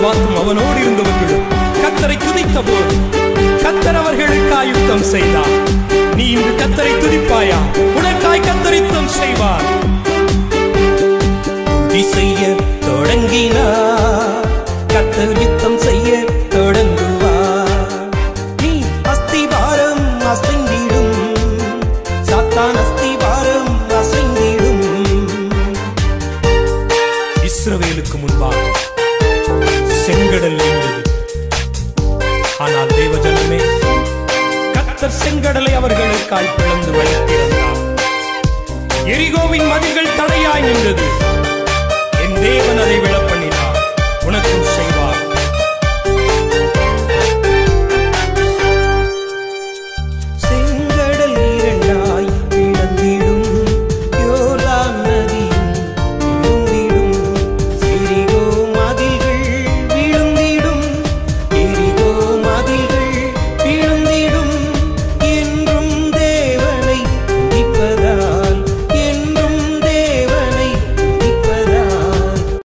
யோசபாத்தும் அவனோடு இருந்தவர்களும் கத்தரை துதித்த போது கத்தர் அவர்களுக்கு ஆயுத்தம் செய்தார் நீ இன்று கத்தரை துதிப்பாயா உனக்காய் கத்தர் யுத்தம் செய்வார் துதி செய்ய தொடங்கினார் கத்தர் யுத்தம் செய்ய தொடங்குவார் நீ அஸ்திபாரம் அசைந்திடும் சாத்தான் அஸ்திபாரம் அசைந்திடும் இஸ்ரவேலுக்கு முன்பாக செங்கடல் இருந்தது ஆனால் தேவஜனமே கத்தர் செங்கடலை அவர்களுக்காய் பிளந்து வைத்திருந்தார் எரிகோவின் மதில்கள் தடையாய் நின்றது என் தேவன் அதை விழப்பண்ணினார் உனக்கும்